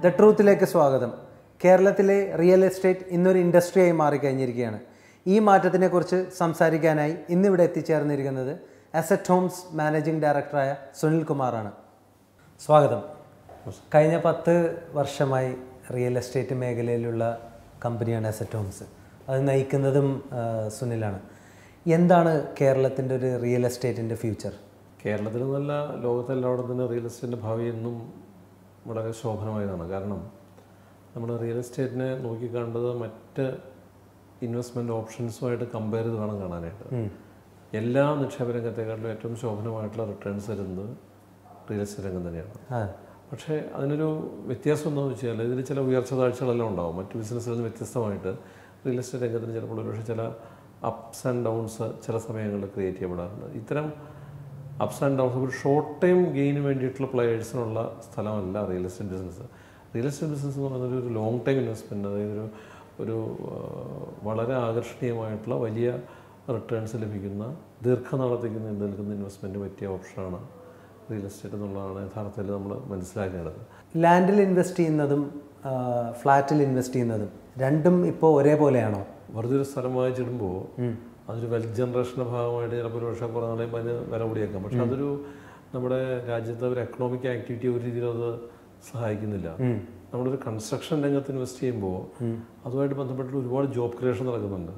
The ട്രൂത്തിലേക്ക് സ്വാഗതം കേരളത്തിലെ real estate ഇന്നൊരു ഇൻഡസ്ട്രിയായി മാറിക്കഴിഞ്ഞിരിക്കുകയാണ് ഈ മാറ്റത്തിനെക്കുറിച്ച് സംസാരിക്കാനായി ഇന്നിവിടെ എത്തിച്ചേർന്നിരിക്കുന്നത് അസറ്റ് ഹോംസ് മാനേജിംഗ് ഡയറക്ടറായ സുനിൽ കുമാറാണ് സ്വാഗതം കഴിഞ്ഞ പത്ത് വർഷമായി റിയൽ എസ്റ്റേറ്റ് മേഖലയിലുള്ള കമ്പനിയാണ് അസറ്റ് ഹോംസ് അത് നയിക്കുന്നതും ആ, സുനിലാണ് എന്താണ് കേരളത്തിൻ്റെ ഒരു റിയൽ എസ്റ്റേറ്റിൻ്റെ ഫ്യൂച്ചർ കേരളത്തിൽ നല്ല ലോകത്തെല്ലായിടത്തും തന്നെ റിയൽ എസ്റ്റേറ്റിൻ്റെ ഭാവി എന്നും വളരെ ശോഭനമായതാണ് കാരണം നമ്മൾ റിയൽ എസ്റ്റേറ്റിനെ നോക്കിക്കാണ്ടത് മറ്റ് ഇൻവെസ്റ്റ്മെൻറ്റ് ഓപ്ഷൻസുമായിട്ട് കമ്പയർ ചെയ്ത് വേണം കാണാനായിട്ട് എല്ലാ നിക്ഷേപ രംഗത്തെക്കാട്ടിലും ഏറ്റവും ശോഭനമായിട്ടുള്ള റിട്ടേൺസ് തരുന്നത് റിയൽ എസ്റ്റേറ്റ് രംഗം തന്നെയാണ് ആ പക്ഷേ അതിനൊരു വ്യത്യാസം എന്താണെന്ന് വെച്ചാൽ ഇതിൽ ചില ഉയർച്ച താഴ്ചകളെല്ലാം ഉണ്ടാവും മറ്റ് ബിസിനസ്സുകളിൽ നിന്ന് വ്യത്യസ്തമായിട്ട് റിയൽ എസ്റ്റേറ്റ് രംഗത്തിന് ചിലപ്പോൾ ഒരുപക്ഷെ ചില അപ്സ് ആൻഡ് ഡൗൺസ് ചില സമയങ്ങളിൽ ക്രിയേറ്റ് ചെയ്യപ്പെടാറുണ്ട് ഇത്തരം അപ്സ് ആൻഡ് ഡൗൺസ് ഒരു ഷോർട്ട് ടൈം ഗെയിന് വേണ്ടിയിട്ടുള്ള പ്ലേയേഴ്സിനുള്ള സ്ഥലമല്ല real estate business real estate business എന്ന് പറയുന്നത് ഒരു ലോങ് ടൈം ഇൻവെസ്റ്റ്മെൻറ്റ് അതായത് ഒരു ഒരു ആ, വളരെ ആകർഷണീയമായിട്ടുള്ള വലിയ റിട്ടേൺസ് ലഭിക്കുന്ന ദീർഘനാളത്തേക്ക് നീണ്ടു നിൽക്കുന്ന ഇൻവെസ്റ്റ്മെൻറ്റ് പറ്റിയ ഓപ്ഷനാണ് റിയൽ എസ്റ്റേറ്റ് എന്നുള്ളതാണ് യഥാർത്ഥത്തിൽ നമ്മൾ മനസ്സിലാക്കേണ്ടത് ലാൻഡിൽ ഇൻവെസ്റ്റ് ചെയ്യുന്നതും ആ, ഫ്ലാറ്റിൽ ഇൻവെസ്റ്റ് ചെയ്യുന്നതും രണ്ടും ഇപ്പോൾ ഒരേപോലെയാണോ വെറുതെ ഒരു സ്ഥലം വാങ്ങിച്ചിടുമ്പോൾ അതൊരു വെൽത്ത് ജനറേഷൻ്റെ ഭാഗമായിട്ട് ചിലപ്പോൾ ഒരു വർഷം കുറേ നാളെയും അതിന് വില കൂടിയേക്കാം പക്ഷെ അതൊരു നമ്മുടെ രാജ്യത്തെ ഒരു എക്കണോമിക് ആക്ടിവിറ്റി ഒരു രീതിയിലും അത് സഹായിക്കുന്നില്ല നമ്മളൊരു കൺസ്ട്രക്ഷൻ രംഗത്ത് ഇൻവെസ്റ്റ് ചെയ്യുമ്പോൾ അതുമായിട്ട് ബന്ധപ്പെട്ട് ഒരുപാട് ജോബ് ക്രിയേഷൻ നടക്കുന്നുണ്ട്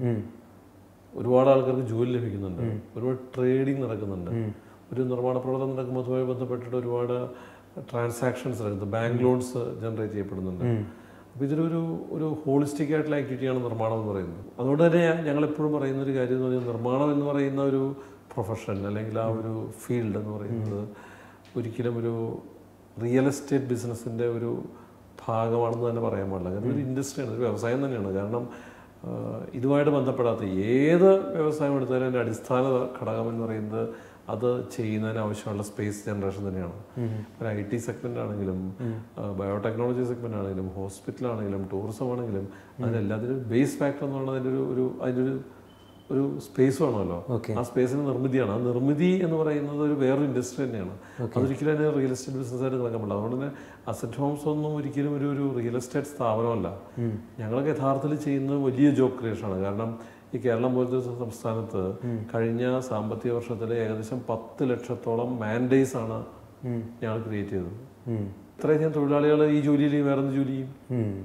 ഒരുപാട് ആൾക്കാർക്ക് ജോലി ലഭിക്കുന്നുണ്ട് ഒരുപാട് ട്രേഡിംഗ് നടക്കുന്നുണ്ട് ഒരു നിർമ്മാണ പ്രവർത്തനം നടക്കുമ്പോൾ അതുമായി ബന്ധപ്പെട്ടിട്ട് ഒരുപാട് ട്രാൻസാക്ഷൻസ് നടക്കുന്നു ബാങ്ക് ലോൺസ് ജനറേറ്റ് ചെയ്യപ്പെടുന്നുണ്ട് അപ്പോൾ ഇതൊരു ഒരു ഹോളിസ്റ്റിക് ആയിട്ടുള്ള ആക്ടിവിറ്റിയാണ് നിർമ്മാണം എന്ന് പറയുന്നത് അതുകൊണ്ട് തന്നെ ഞങ്ങൾ എപ്പോഴും പറയുന്ന ഒരു കാര്യം എന്ന് പറഞ്ഞാൽ നിർമ്മാണം എന്ന് പറയുന്ന ഒരു പ്രൊഫഷൻ അല്ലെങ്കിൽ ആ ഒരു ഫീൽഡ് എന്ന് പറയുന്നത് ഒരിക്കലും ഒരു റിയൽ എസ്റ്റേറ്റ് ബിസിനസ്സിൻ്റെ ഒരു ഭാഗമാണെന്ന് തന്നെ പറയാൻ പാടില്ല കാരണം ഒരു ഇൻഡസ്ട്രിയാണ് ഒരു വ്യവസായം തന്നെയാണ് കാരണം ആ, ഇതുമായിട്ട് ബന്ധപ്പെടാത്ത ഏത് വ്യവസായം എടുത്താലും അതിൻ്റെ അടിസ്ഥാന ഘടകം എന്ന് പറയുന്നത് അത് ചെയ്യുന്നതിന് ആവശ്യമുള്ള സ്പേസ് ജനറേഷൻ തന്നെയാണ് ഒരു ഐ ടി സെഗ്മെന്റ് ആണെങ്കിലും ബയോടെക്നോളജി സെഗ്മെന്റ് ആണെങ്കിലും ഹോസ്പിറ്റൽ ആണെങ്കിലും ടൂറിസം ആണെങ്കിലും അതിനെല്ലാത്തിനും ബേസ് ഫാക്ടർ എന്ന് പറയുന്നത് അതിൻ്റെ ഒരു ഒരു അതിൻ്റെ ഒരു ഒരു സ്പേസ് വേണമല്ലോ Okay. ആ സ്പേസിന് നിർമ്മിതിയാണ് ആ നിർമ്മിതി എന്ന് പറയുന്നത് ഒരു വേറൊരു ഇൻഡസ്ട്രി തന്നെയാണ് അതൊരിക്കലും അതിന് റിയൽ എസ്റ്റേറ്റ് ബിസിനസ്സായിട്ട് കണക്കാൻ പറ്റില്ല അതുകൊണ്ട് തന്നെ അസറ്റ് ഹോംസ് ഒന്നും ഒരിക്കലും ഒരു ഒരു റിയൽ എസ്റ്റേറ്റ് സ്ഥാപനമല്ല ഞങ്ങളൊക്കെ യഥാർത്ഥത്തിൽ ചെയ്യുന്നത് വലിയ ജോബ് ക്രിയേഷനാണ് കാരണം ഈ കേരളം പോലത്തെ ഒരു സംസ്ഥാനത്ത് കഴിഞ്ഞ സാമ്പത്തിക വർഷത്തിൽ ഏകദേശം പത്ത് ലക്ഷത്തോളം മാൻഡേസ് ആണ് ഞങ്ങൾ ക്രിയേറ്റ് ചെയ്തത് ഇത്രയധികം തൊഴിലാളികൾ ഈ ജോലിയിൽ വേറെന്ത് ജോലി ചെയ്യും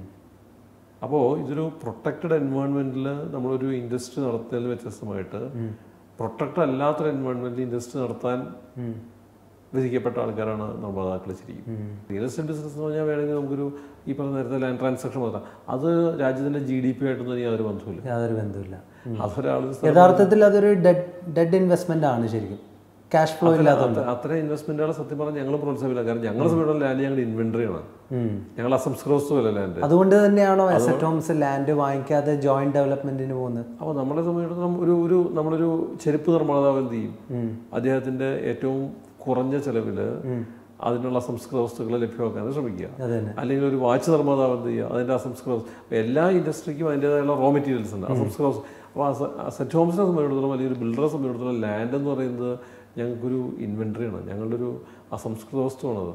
അപ്പോൾ ഇതൊരു പ്രൊട്ടക്റ്റഡ് എൻവയോൺമെന്റിൽ നമ്മളൊരു ഇൻഡസ്ട്രി നടത്തുന്നതിൽ വ്യത്യസ്തമായിട്ട് പ്രൊട്ടക്റ്റഡ് അല്ലാത്തൊരു എൻവയോൺമെന്റിൽ ഇൻഡസ്ട്രി നടത്താൻ വിധിക്കപ്പെട്ട ആൾക്കാരാണ് നിർമ്മാതാക്കൾ ശരിക്കും റിയൽ എസ്റ്റേറ്റ് ബിസിനസ് എന്ന് പറഞ്ഞാൽ വേണമെങ്കിൽ നമുക്കൊരു ഈ പറഞ്ഞ നേരത്തെ ലാൻഡ് ട്രാൻസാക്ഷൻ നടത്താം അത് രാജ്യത്തിന്റെ ജി ഡി പി ആയിട്ടൊന്നും യാതൊരു ബന്ധമില്ല യാതൊരു ബന്ധമില്ല അതൊരാൾ യഥാർത്ഥത്തിൽ അതൊരു ഡെഡ് ഡെഡ് ഇൻവെസ്റ്റ്മെന്റ് ആണ് ശരിക്കും ക്യാഷ് ഫ്ലോ ഇല്ലാത്തതുകൊണ്ട് അത്തരം ഇൻവെസ്റ്റ്മെന്റുകൾ സത്യം പറഞ്ഞാൽ ഞങ്ങൾ പ്രോത്സാഹിപ്പില്ല കാരണം ഞങ്ങളെ സമയത്തുള്ള ലാൻഡ് ഞങ്ങളുടെ ഇൻവെന്ററി ആണ് ഞങ്ങൾ അസംസ്കൃതവല്ല ലാൻഡ് അതുകൊണ്ട് തന്നെയാണോ അസറ്റ് ഹോംസ് ലാൻഡ് വാങ്ങിക്കാതെ ജോയിന്റ് ഡെവലപ്മെന്റിന് പോകുന്നത് അപ്പോൾ നമ്മളെ സംബന്ധിച്ചിടത്തോളം ഒരു ഒരു നമ്മളൊരു ചെരുപ്പ് നിർമ്മാതാവ് എന്ത് ചെയ്യും അദ്ദേഹത്തിന്റെ ഏറ്റവും കുറഞ്ഞ ചെലവിൽ അതിനുള്ള അസംസ്കൃത വസ്തുക്കളെ ലഭ്യമാക്കാൻ ശ്രമിക്കുക അത് തന്നെ അല്ലെങ്കിൽ ഒരു വാച്ച് നിർമ്മാതാവ് എന്ത് ചെയ്യുക അതിന്റെ അസംസ്കൃത വസ്തു- എല്ലാ ഇൻഡസ്ട്രിക്കും അതിൻ്റെതായുള്ള റോ മെറ്റീരിയൽസ് ഉണ്ട് അസംസ്കൃത വസ്തു അപ്പോൾ സെറ്റ് ഹോംസിനെ സംബന്ധിച്ചിടത്തോളം അല്ലെങ്കിൽ ഒരു ബിൽഡറെ സംബന്ധിച്ചിടത്തോളം ലാൻഡ് എന്ന് പറയുന്നത് ഞങ്ങൾക്കൊരു ഇൻവെന്ററിയാണ് ഞങ്ങളുടെ ഒരു അസംസ്കൃത വസ്തുവാണത്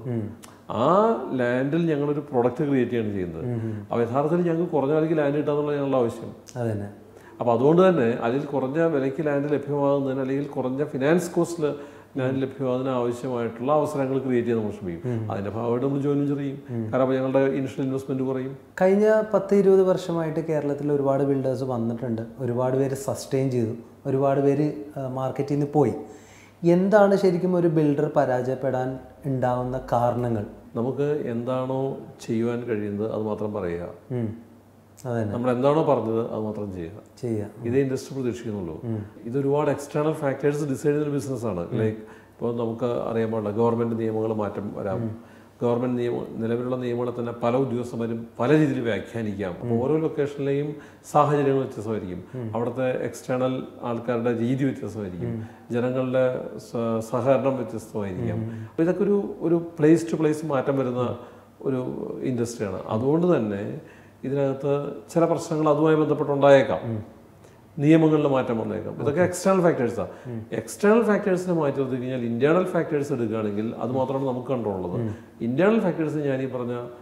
ആ ലാൻഡിൽ ഞങ്ങളൊരു പ്രൊഡക്റ്റ് ക്രിയേറ്റ് ചെയ്യാണ് ചെയ്യുന്നത് അപ്പോൾ യഥാർത്ഥത്തിൽ ഞങ്ങൾക്ക് കുറഞ്ഞ വിലയ്ക്ക് ലാൻഡ് കിട്ടാന്നുള്ള ഞങ്ങളുടെ ആവശ്യം അത് തന്നെ അപ്പോൾ അതുകൊണ്ട് തന്നെ അതിൽ കുറഞ്ഞ വിലയ്ക്ക് ലാൻഡ് ലഭ്യമാകുന്നതിന് അല്ലെങ്കിൽ കുറഞ്ഞ ഫിനാൻസ് കോസ്റ്റിൽ ലാൻഡ് ലഭ്യമാകുന്നതിന് ആവശ്യമായിട്ടുള്ള അവസരങ്ങൾ ക്രിയേറ്റ് ചെയ്യാൻ നമ്മൾ ശ്രമിക്കും അതിന്റെ ഭാഗമായിട്ട് നമ്മൾ ജോയിൻ ചെയ്യും കാരണം അപ്പോൾ ഞങ്ങളുടെ ഇനിഷ്യൽ ഇൻവെസ്റ്റ്മെന്റ് കുറയും കഴിഞ്ഞ പത്ത് ഇരുപത് വർഷമായിട്ട് കേരളത്തിൽ ഒരുപാട് ബിൽഡേഴ്സ് വന്നിട്ടുണ്ട് ഒരുപാട് പേര് സസ്റ്റെയിൻ ചെയ്തു ഒരുപാട് പേര് മാർക്കറ്റിൽ നിന്ന് പോയി എന്താണ് ശരിക്കും ഒരു ബിൽഡർ പരാജയപ്പെടാൻ ഉണ്ടാവുന്ന കാരണങ്ങൾ നമുക്ക് എന്താണോ ചെയ്യുവാൻ കഴിയുന്നത് അത് മാത്രം പറയുക ഉം. അത് തന്നെ നമ്മൾ എന്താണോ പറഞ്ഞത് അത് മാത്രം ചെയ്യുക ചെയ്യാം ഇതേ ഇൻഡസ്ട്രി പ്രതീക്ഷിക്കുന്നുള്ളൂ ഇത് ഒരുപാട് എക്സ്റ്റേണൽ ഫാക്ടേഴ്സ് ഡിസൈഡ് ചെയ്യുന്ന ബിസിനസ്സാണ് ലൈക്ക് ഇപ്പോൾ നമുക്ക് അറിയാൻ പാടില്ല ഗവൺമെന്റ് നിയമങ്ങൾ മാറ്റം വരാം ഗവൺമെന്റ് നിയമ നിലവിലുള്ള നിയമങ്ങളെ തന്നെ പല ഉദ്യോഗസ്ഥന്മാരും പല രീതിയിൽ വ്യാഖ്യാനിക്കാം അപ്പോൾ ഓരോ ലൊക്കേഷനിലെയും സാഹചര്യങ്ങൾ വ്യത്യസ്തമായിരിക്കും അവിടുത്തെ എക്സ്റ്റേണൽ ആൾക്കാരുടെ രീതി വ്യത്യസ്തമായിരിക്കും ജനങ്ങളുടെ സ- സഹകരണം വ്യത്യസ്തമായിരിക്കാം അപ്പോൾ ഇതൊക്കെ ഒരു ഒരു പ്ലേസ് ടു പ്ലേസ് മാറ്റം വരുന്ന ഒരു ഇൻഡസ്ട്രിയാണ് അതുകൊണ്ട് തന്നെ ഇതിനകത്ത് ചില പ്രശ്നങ്ങൾ അതുമായി ബന്ധപ്പെട്ടുണ്ടായേക്കാം നിയമങ്ങളിൽ മാറ്റം വന്നേക്കാം ഇതൊക്കെ എക്സ്റ്റേണൽ ഫാക്ടേഴ്സാണ് എക്സ്റ്റേണൽ ഫാക്ടേഴ്സിനെ മാറ്റി നിർത്തി കഴിഞ്ഞാൽ ഇന്റേണൽ ഫാക്ടേഴ്സ് എടുക്കുകയാണെങ്കിൽ അത് മാത്രമാണ് നമുക്ക് കൺട്രോൾ ഉള്ളത് ഇന്റേണൽ ഫാക്ടേഴ്സ് ഞാൻ ഈ പറഞ്ഞ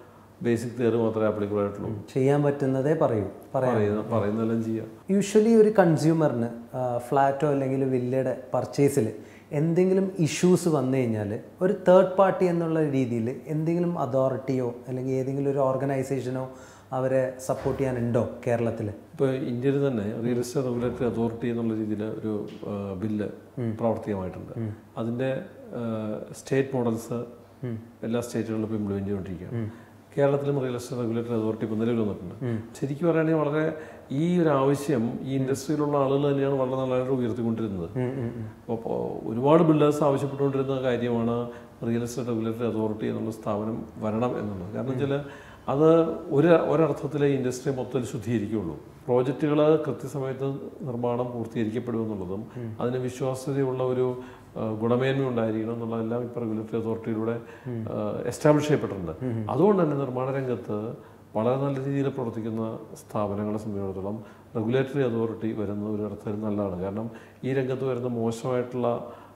ബേസിക് തിയറി മാത്രമേ ആപ്ലിക്കബിൾ ആയിട്ടുള്ളൂ ചെയ്യാൻ പറ്റുന്നതേ പറയൂ പറയാം പറയുന്ന പറയുന്നതെല്ലാം ചെയ്യാം യൂഷ്വലി ഒരു കൺസ്യൂമറിന് ഫ്ലാറ്റോ അല്ലെങ്കിൽ വില്ലയുടെ പർച്ചേസിൽ എന്തെങ്കിലും ഇഷ്യൂസ് വന്നു കഴിഞ്ഞാൽ ഒരു തേർഡ് പാർട്ടി എന്നുള്ള രീതിയിൽ എന്തെങ്കിലും അതോറിറ്റിയോ അല്ലെങ്കിൽ ഏതെങ്കിലും ഒരു ഓർഗനൈസേഷനോ അവരെ സപ്പോർട്ട് ചെയ്യാനുണ്ടോ കേരളത്തിൽ ഇപ്പോൾ ഇന്ത്യയിൽ തന്നെ റിയൽ എസ്റ്റേറ്റ് റെഗുലേറ്ററി അതോറിറ്റി എന്നുള്ള രീതിയിൽ ഒരു ആ, ബില്ല് പ്രാവർത്തികമായിട്ടുണ്ട് അതിൻ്റെ സ്റ്റേറ്റ് മോഡൽസ് എല്ലാ സ്റ്റേറ്റുകളിലും ഇപ്പോൾ ഇംപ്ലിമെൻറ്റ് ചെയ്തുകൊണ്ടിരിക്കുകയാണ് കേരളത്തിലും റിയൽ എസ്റ്റേറ്റ് റെഗുലേറ്ററി അതോറിറ്റി ഇപ്പോൾ നിലവിൽ വന്നിട്ടുണ്ട് ശരിക്കും പറയുകയാണെങ്കിൽ വളരെ ഈ ഒരു ആവശ്യം ഈ ഇൻഡസ്ട്രിയിലുള്ള ആളുകൾ തന്നെയാണ് വളരെ നല്ലതായിട്ട് ഉയർത്തിക്കൊണ്ടിരുന്നത് അപ്പോൾ ഒരുപാട് ബിൽഡേഴ്സ് ആവശ്യപ്പെട്ടുകൊണ്ടിരുന്ന കാര്യമാണ് റിയൽ എസ്റ്റേറ്റ് റെഗുലേറ്ററി അതോറിറ്റി എന്നുള്ള സ്ഥാപനം വരണം എന്നുള്ളത് കാരണം വെച്ചാൽ അത് ഒരു ഒരർത്ഥത്തിൽ ഇൻഡസ്ട്രി മൊത്തത്തിൽ ശുദ്ധീകരിക്കുകയുള്ളൂ പ്രോജക്റ്റുകൾ കൃത്യസമയത്ത് നിർമ്മാണം പൂർത്തീകരിക്കപ്പെടുമെന്നുള്ളതും അതിന് വിശ്വാസ്യതയുള്ള ഒരു ആ, ഗുണമേന്മ ഉണ്ടായിരിക്കണം എന്നുള്ളതെല്ലാം ഇപ്പോൾ റെഗുലേറ്ററി അതോറിറ്റിയിലൂടെ എസ്റ്റാബ്ലിഷ് ചെയ്യപ്പെട്ടിട്ടുണ്ട് അതുകൊണ്ട് തന്നെ നിർമ്മാണ രംഗത്ത് വളരെ നല്ല രീതിയിൽ പ്രവർത്തിക്കുന്ന സ്ഥാപനങ്ങളെ സംബന്ധിച്ചിടത്തോളം റെഗുലേറ്ററി അതോറിറ്റി വരുന്നത് ഒരു അർത്ഥത്തിൽ നല്ലതാണ് കാരണം ഈ രംഗത്ത് വരുന്ന മോശമായിട്ടുള്ള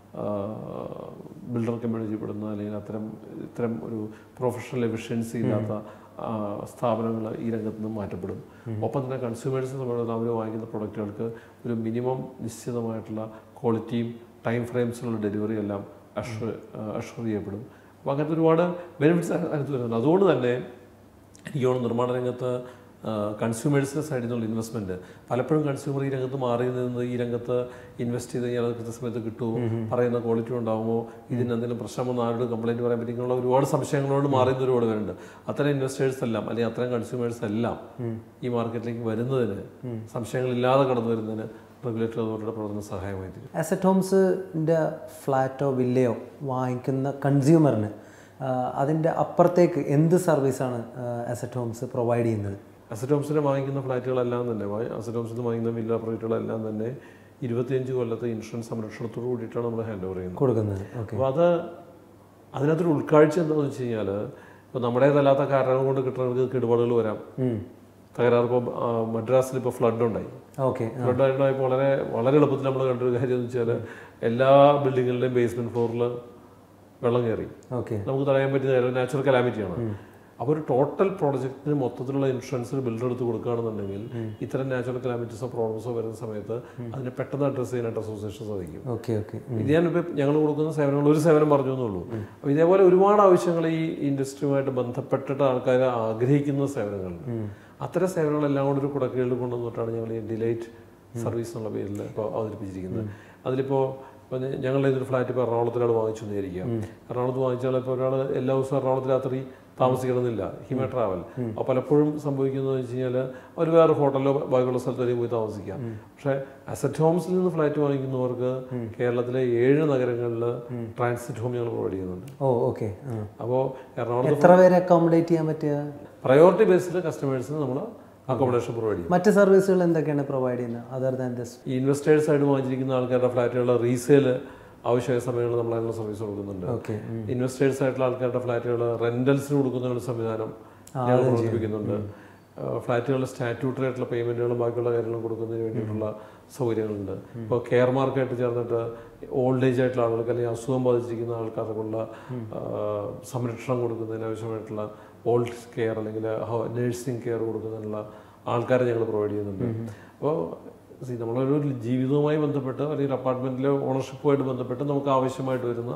ബിൽഡർ കമ്മ്യൂണിറ്റിപ്പെടുന്ന അല്ലെങ്കിൽ അത്തരം ഇത്തരം ഒരു പ്രൊഫഷണൽ എഫിഷ്യൻസി ഇല്ലാത്ത സ്ഥാപനങ്ങൾ ഈ രംഗത്ത് നിന്ന് മാറ്റപ്പെടും ഒപ്പം തന്നെ കൺസ്യൂമേഴ്സിനെ സംബന്ധിച്ചിടത്തോളം അവർ വാങ്ങിക്കുന്ന പ്രൊഡക്റ്റുകൾക്ക് ഒരു മിനിമം നിശ്ചിതമായിട്ടുള്ള ക്വാളിറ്റിയും ടൈം ഫ്രെയിംസിലുള്ള ഡെലിവറി എല്ലാം അഷർ അഷർ ചെയ്യപ്പെടും അപ്പോൾ അങ്ങനത്തെ ഒരുപാട് ബെനിഫിറ്റ്സ് അതിനകത്ത് വരുന്നുണ്ട് അതുകൊണ്ട് തന്നെ എനിക്ക് തോന്നുന്നു നിർമ്മാണ രംഗത്ത് കൺസ്യൂമേഴ്സിൻ്റെ സൈഡിൽ നിന്നുള്ള ഇൻവെസ്റ്റ്മെൻറ്റ് പലപ്പോഴും കൺസ്യൂമർ ഈ രംഗത്ത് മാറി നിന്ന് ഈ രംഗത്ത് ഇൻവെസ്റ്റ് ചെയ്ത് കഴിഞ്ഞാൽ അത് കൃത്യസമയത്ത് കിട്ടുമോ പറയുന്ന ക്വാളിറ്റി ഉണ്ടാകുമോ ഇതിന് എന്തെങ്കിലും പ്രശ്നം വന്ന് ആരോട് കംപ്ലൈൻറ്റ് പറയാൻ പറ്റും ഇങ്ങനെയുള്ള ഒരുപാട് സംശയങ്ങളോട് മാറുന്ന ഒരുപാട് പേരുണ്ട് അത്തരം ഇൻവെസ്റ്റേഴ്സ് എല്ലാം അല്ലെങ്കിൽ അത്തരം കൺസ്യൂമേഴ്സ് എല്ലാം ഈ മാർക്കറ്റിലേക്ക് വരുന്നതിന് സംശയങ്ങളില്ലാതെ കടന്നു വരുന്നതിന് റെഗുലേറ്ററി അതോറിറ്റിയുടെ പ്രവർത്തനം സഹായമായി തീരും അസറ്റ് ഹോംസിൻ്റെ ഫ്ലാറ്റോ വില്ലയോ വാങ്ങിക്കുന്ന കൺസ്യൂമറിന് അതിൻ്റെ അപ്പുറത്തേക്ക് എന്ത് സർവീസാണ് അസറ്റ് ഹോംസ് പ്രൊവൈഡ് ചെയ്യുന്നത് അസറ്റ് ഹോംസിനെ വാങ്ങിക്കുന്ന ഫ്ലാറ്റുകളെല്ലാം തന്നെ വാ- അസറ്റ് ഹോംസിൽ നിന്ന് വാങ്ങിക്കുന്ന വില്ല പ്രോജക്റ്റുകളെല്ലാം തന്നെ ഇരുപത്തിയഞ്ച് കൊല്ലത്തെ ഇൻഷുറൻസ് സംരക്ഷണത്തോട് കൂടിയിട്ടാണ് നമ്മൾ ഹാൻഡ് ഓവർ ചെയ്യുന്നത് കൊടുക്കുന്നത് ഓക്കെ അപ്പോൾ അത് അതിനകത്തൊരു ഉൾക്കാഴ്ച എന്താണെന്ന് വെച്ച് കഴിഞ്ഞാൽ ഇപ്പോൾ നമ്മുടേതല്ലാത്ത കാരണങ്ങൾ കൊണ്ട് കിട്ടുന്നവർക്ക് കേടുപാടുകൾ വരാം തകരാറ് ഇപ്പോൾ മദ്രാസിൽ ഇപ്പോൾ ഫ്ലഡ് ഉണ്ടായി ഓക്കെ ഫ്ലഡ് ഉണ്ടായപ്പോൾ വളരെ വളരെ എളുപ്പത്തിൽ നമ്മൾ കണ്ടൊരു കാര്യം എന്ന് വെച്ചാൽ എല്ലാ ബിൽഡിങ്ങുകളുടെയും ബേസ്മെന്റ് ഫ്ലോറിൽ വെള്ളം കയറി ഓക്കെ നമുക്ക് തടയാൻ പറ്റുന്ന നാച്ചുറൽ കലാമിറ്റിയാണ് അപ്പോൾ ഒരു ടോട്ടൽ പ്രോജക്റ്റിന് മൊത്തത്തിലുള്ള ഇൻഷുറൻസ് ബിൽഡർ എടുത്ത് കൊടുക്കുകയാണെന്നുണ്ടെങ്കിൽ ഇത്തരം നാച്ചുറൽ കലാമിറ്റീസോ പ്രോബ്ലംസോ വരുന്ന സമയത്ത് അതിനെ പെട്ടെന്ന് അഡ്രസ്സ് ചെയ്യാനായിട്ട് അസോസിയേഷൻ സാധിക്കും ഓക്കെ ഓക്കെ ഇത് ഞാനിപ്പോൾ ഞങ്ങൾ കൊടുക്കുന്ന സേവനങ്ങൾ ഒരു സേവനം പറഞ്ഞു എന്നുള്ളൂ അപ്പോൾ ഇതേപോലെ ഒരുപാട് ആവശ്യങ്ങൾ ഈ ഇൻഡസ്ട്രിയുമായിട്ട് ബന്ധപ്പെട്ടിട്ട് ആൾക്കാർ ആഗ്രഹിക്കുന്ന സേവനങ്ങളുണ്ട് അത്തരം സേവനങ്ങളെല്ലാം കൂടെ ഒരു കുടക്കീഴിൽ കൊണ്ടുവന്നിട്ടാണ് ഞങ്ങൾ ഈ ഡിലൈറ്റ് സർവീസ് എന്നുള്ള പേരിൽ ഇപ്പോൾ അവതരിപ്പിച്ചിരിക്കുന്നത് അതിലിപ്പോൾ ഇപ്പോൾ ഞങ്ങളുടെ ഇതൊരു ഫ്ലാറ്റ് ഇപ്പോൾ എറണാകുളത്തിലാണ് വാങ്ങിച്ചു വിചാരിക്കുക എറണാകുളത്ത് വാങ്ങിച്ചാൽ ഇപ്പോൾ ഒരാൾ എല്ലാ ദിവസവും എറണാകുളത്ത് രാത്രി താമസിക്കണമെന്നില്ല ഹിമ ട്രാവൽ അപ്പോൾ പലപ്പോഴും സംഭവിക്കുന്നത് വെച്ച് കഴിഞ്ഞാൽ അവർ വേറെ ഹോട്ടലിലോ ബാക്കിയുള്ള സ്ഥലത്തേക്ക് പോയി താമസിക്കാം പക്ഷേ അസറ്റ് ഹോംസിൽ നിന്ന് ഫ്ലാറ്റ് വാങ്ങിക്കുന്നവർക്ക് കേരളത്തിലെ ഏഴ് നഗരങ്ങളിൽ ട്രാൻസിറ്റ് ഹോം ഞങ്ങൾ പ്രൊവൈഡ് ചെയ്യുന്നുണ്ട് ഓ ഓക്കെ അപ്പോൾ എറണാകുളത്ത് എത്ര പേരെ അക്കോമഡേറ്റ് ചെയ്യാൻ പറ്റുക പ്രയോറിറ്റി ബേസിൽ കസ്റ്റമേഴ്സിന് നമ്മൾ അക്കോമഡേഷൻ പ്രൊവൈഡ് ചെയ്യും മറ്റ് സർവീസുകൾ എന്തൊക്കെയാണ് പ്രൊവൈഡ് ചെയ്യുന്നത് അതർ ദാൻ ദിസ് ഈ ഇൻവെസ്റ്റേഴ്സ് ആയിട്ട് വാങ്ങിച്ചിരിക്കുന്ന ആൾക്കാരുടെ ഫ്ലാറ്റുകളുടെ റീസെയിൽ ആവശ്യമായ സമയങ്ങളിൽ നമ്മൾ അതിനുള്ള സർവീസ് കൊടുക്കുന്നുണ്ട് ഓക്കെ ഇൻവെസ്റ്റേഴ്സ് ആയിട്ടുള്ള ആൾക്കാരുടെ ഫ്ലാറ്റുകൾ റെന്റൽസിന് കൊടുക്കുന്നതിനുള്ള സംവിധാനം ഞങ്ങൾ പ്രവർത്തിപ്പിക്കുന്നുണ്ട് ഫ്ലാറ്റുകളുടെ സ്റ്റാറ്റ്യൂട്ടറി ആയിട്ടുള്ള പേയ്മെന്റുകളും ബാക്കിയുള്ള കാര്യങ്ങളും കൊടുക്കുന്നതിന് വേണ്ടിയിട്ടുള്ള സൗകര്യങ്ങളുണ്ട് ഇപ്പോൾ കെയർ മാർക്കായിട്ട് ചേർന്നിട്ട് ഓൾഡ് ഏജ് ആയിട്ടുള്ള ആളുകൾക്ക് അല്ലെങ്കിൽ അസുഖം ബാധിച്ചിരിക്കുന്ന ആൾക്കാർക്കുള്ള ആ, സംരക്ഷണം കൊടുക്കുന്നതിന് ആവശ്യമായിട്ടുള്ള ഓൾഡ് കെയർ അല്ലെങ്കിൽ നേഴ്സിംഗ് കെയർ കൊടുക്കുന്നതിനുള്ള ആൾക്കാരെ ഞങ്ങൾ പ്രൊവൈഡ് ചെയ്യുന്നുണ്ട് അപ്പോൾ see, നമ്മളൊരു ജീവിതവുമായി ബന്ധപ്പെട്ട് അല്ലെങ്കിൽ അപ്പാർട്ട്മെന്റിലെ ഓണർഷിപ്പുമായിട്ട് ബന്ധപ്പെട്ട് നമുക്ക് ആവശ്യമായിട്ട് വരുന്ന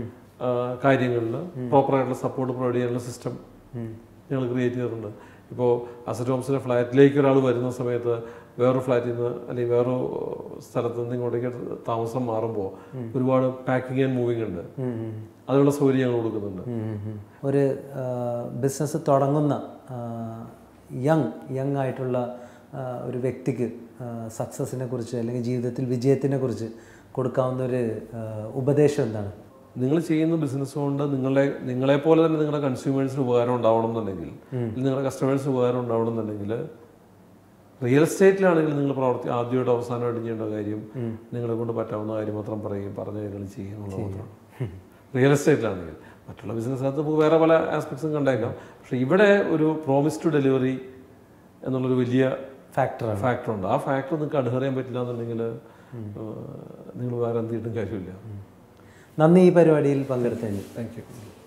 കാര്യങ്ങളിൽ പ്രോപ്പറായിട്ടുള്ള സപ്പോർട്ട് പ്രൊവൈഡ് ചെയ്യാനുള്ള സിസ്റ്റം ഞങ്ങൾ ക്രിയേറ്റ് ചെയ്തിട്ടുണ്ട് ഇപ്പോൾ അസറ്റ് ഹോംസിന്റെ ഫ്ലാറ്റിലേക്ക് ഒരാൾ വരുന്ന സമയത്ത് വേറൊരു ഫ്ലാറ്റിൽ നിന്ന് അല്ലെങ്കിൽ വേറൊരു സ്ഥലത്ത് നിന്ന് ഇങ്ങോട്ടേക്ക് താമസം മാറുമ്പോൾ ഒരുപാട് പാക്കിംഗ് ആൻഡ് മൂവിങ് ഉണ്ട് അതിനുള്ള സൗകര്യം ഞങ്ങൾ കൊടുക്കുന്നുണ്ട് ഒരു ബിസിനസ് തുടങ്ങുന്ന യങ് യങ് ആയിട്ടുള്ള ആ, ഒരു വ്യക്തിക്ക് സക്സസിനെ കുറിച്ച് അല്ലെങ്കിൽ ജീവിതത്തിൽ വിജയത്തിനെ കുറിച്ച് കൊടുക്കാവുന്ന ഒരു ആ, ഉപദേശം എന്താണ് നിങ്ങൾ ചെയ്യുന്ന ബിസിനസ് കൊണ്ട് നിങ്ങളെ നിങ്ങളെ പോലെ തന്നെ നിങ്ങളുടെ കൺസ്യൂമേഴ്സിന് ഉപകാരം ഉണ്ടാവണം എന്നുണ്ടെങ്കിൽ അല്ലെങ്കിൽ നിങ്ങളുടെ കസ്റ്റമേഴ്സിന് ഉപകാരം ഉണ്ടാവണം എന്നുണ്ടെങ്കിൽ റിയൽ എസ്റ്റേറ്റിലാണെങ്കിൽ നിങ്ങൾ പ്രവർത്തി ആദ്യമായിട്ട് അവസാനമായിട്ട് ചെയ്യേണ്ട കാര്യം നിങ്ങളെ കൊണ്ട് പറ്റാവുന്ന കാര്യം മാത്രം പറയും പറഞ്ഞ കാര്യങ്ങൾ ചെയ്യുക എന്നുള്ളത് മാത്രമാണ് റിയൽ എസ്റ്റേറ്റിലാണെങ്കിൽ മറ്റുള്ള ബിസിനസ്സിനകത്ത് നമുക്ക് വേറെ പല ആസ്പെക്ട്സും കണ്ടേക്കാം പക്ഷെ ഇവിടെ ഒരു പ്രോമിസ് ടു ഡെലിവറി എന്നുള്ളൊരു വലിയ ഫാക്ടറാണ് ഫാക്ടർ ഉണ്ട് ആ ഫാക്ടർ നിങ്ങൾക്ക് അഡ്ഹർ ചെയ്യാൻ പറ്റില്ല എന്നുണ്ടെങ്കിൽ നിങ്ങൾ വേറെ എന്ത് ചെയ്തിട്ടും കാര്യമില്ല നന്ദി ഈ പരിപാടിയിൽ പങ്കെടുത്തതിന് താങ്ക് യു